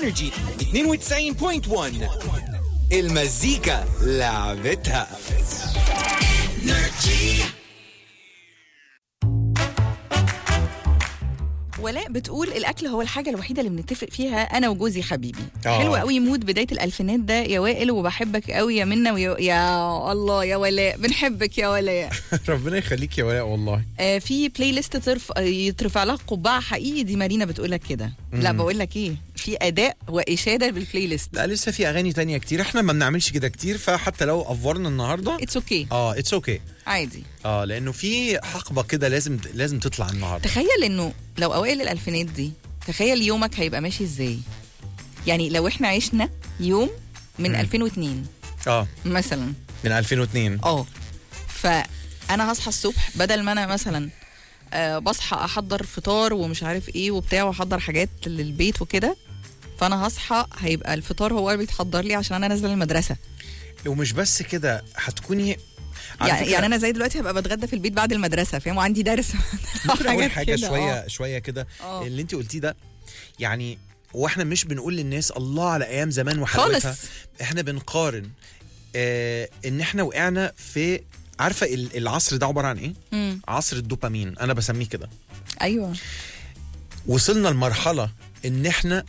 انرجي 92.1 المزيكا لعبتها ولاء بتقول الاكل هو الحاجه الوحيده اللي بنتفق فيها انا وجوزي حبيبي آه. حلو قوي مود بدايه الالفينات ده يا وائل وبحبك قوي يا منى ويا يا الله يا ولاء بنحبك يا ولاء ربنا يخليك يا ولاء والله آه في بلاي ليست ترف... آه، يترفع لها قبعه حقيقي دي مارينا بتقول لك كده لا بقول لك ايه في اداء واشاده بالبلاي ليست لا لسه في اغاني تانية كتير احنا ما بنعملش كده كتير فحتى لو افورنا النهارده اتس اوكي اه اتس اوكي okay. عادي اه لانه في حقبه كده لازم لازم تطلع النهارده تخيل انه لو اوائل الالفينات دي تخيل يومك هيبقى ماشي ازاي يعني لو احنا عشنا يوم من 2002 اه مثلا من 2002 اه فانا هصحى الصبح بدل ما انا مثلا آه بصحى احضر فطار ومش عارف ايه وبتاع واحضر حاجات للبيت وكده فانا هصحى هيبقى الفطار هو اللي بيتحضر لي عشان انا نازله المدرسه ومش بس كده هتكوني على يعني, فكرة يعني انا زي دلوقتي هبقى بتغدى في البيت بعد المدرسه فاهم وعندي درس ممكن اقول حاجات حاجه كده، شويه آه. شويه كده آه. اللي انت قلتيه ده يعني واحنا مش بنقول للناس الله على ايام زمان وحلاوتها خالص. احنا بنقارن آه ان احنا وقعنا في عارفه ال- العصر ده عباره عن ايه مم. عصر الدوبامين انا بسميه كده ايوه وصلنا لمرحله ان احنا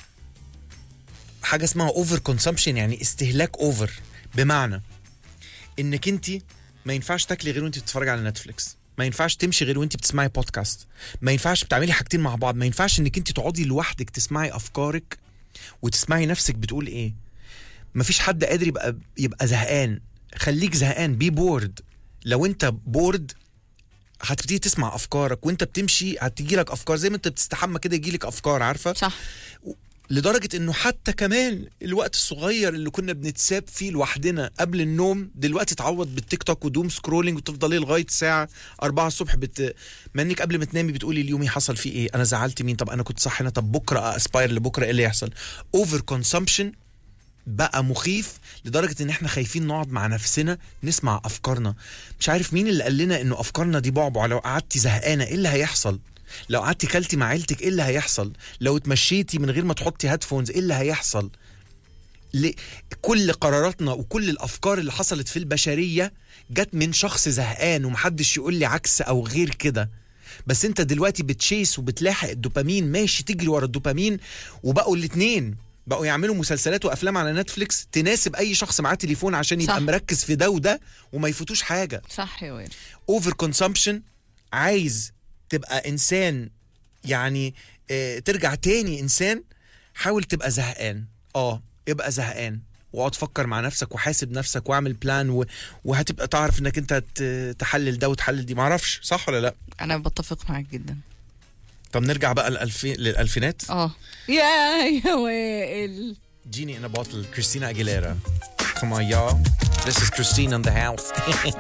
حاجه اسمها اوفر كونسامشن يعني استهلاك اوفر بمعنى انك انت ما ينفعش تاكلي غير وانت بتتفرجي على نتفليكس ما ينفعش تمشي غير وانت بتسمعي بودكاست ما ينفعش بتعملي حاجتين مع بعض ما ينفعش انك انت تقعدي لوحدك تسمعي افكارك وتسمعي نفسك بتقول ايه ما فيش حد قادر يبقى يبقى زهقان خليك زهقان بي بورد لو انت بورد هتبتدي تسمع افكارك وانت بتمشي هتجي لك افكار زي ما انت بتستحمى كده يجي لك افكار عارفه صح لدرجه انه حتى كمان الوقت الصغير اللي كنا بنتساب فيه لوحدنا قبل النوم دلوقتي اتعوض بالتيك توك ودوم سكرولينج وتفضلي لغايه الساعه 4 الصبح بت... ما انك قبل ما تنامي بتقولي اليومي حصل فيه ايه انا زعلت مين طب انا كنت صح هنا طب بكره اسباير لبكره ايه اللي يحصل اوفر كونسامشن بقى مخيف لدرجه ان احنا خايفين نقعد مع نفسنا نسمع افكارنا مش عارف مين اللي قال لنا انه افكارنا دي بعبع لو قعدتي زهقانه ايه اللي هيحصل لو قعدتي كلتي مع عيلتك ايه اللي هيحصل لو اتمشيتي من غير ما تحطي هيدفونز ايه اللي هيحصل ليه؟ كل قراراتنا وكل الافكار اللي حصلت في البشريه جت من شخص زهقان ومحدش يقول لي عكس او غير كده بس انت دلوقتي بتشيس وبتلاحق الدوبامين ماشي تجري ورا الدوبامين وبقوا الاتنين بقوا يعملوا مسلسلات وافلام على نتفليكس تناسب اي شخص معاه تليفون عشان يبقى صح. مركز في ده وده وما يفوتوش حاجه صح يا وائل اوفر كونسامشن عايز تبقى انسان يعني اه ترجع تاني انسان حاول تبقى زهقان اه ابقى زهقان واقعد فكر مع نفسك وحاسب نفسك واعمل بلان و... وهتبقى تعرف انك انت ت- تحلل ده وتحلل دي معرفش صح ولا لا انا بتفق معاك جدا طب نرجع بقى للألفي... للألفينات اه يا يا وائل جيني in a bottle كريستينا أجيليرا Come on y'all This is Christine in the house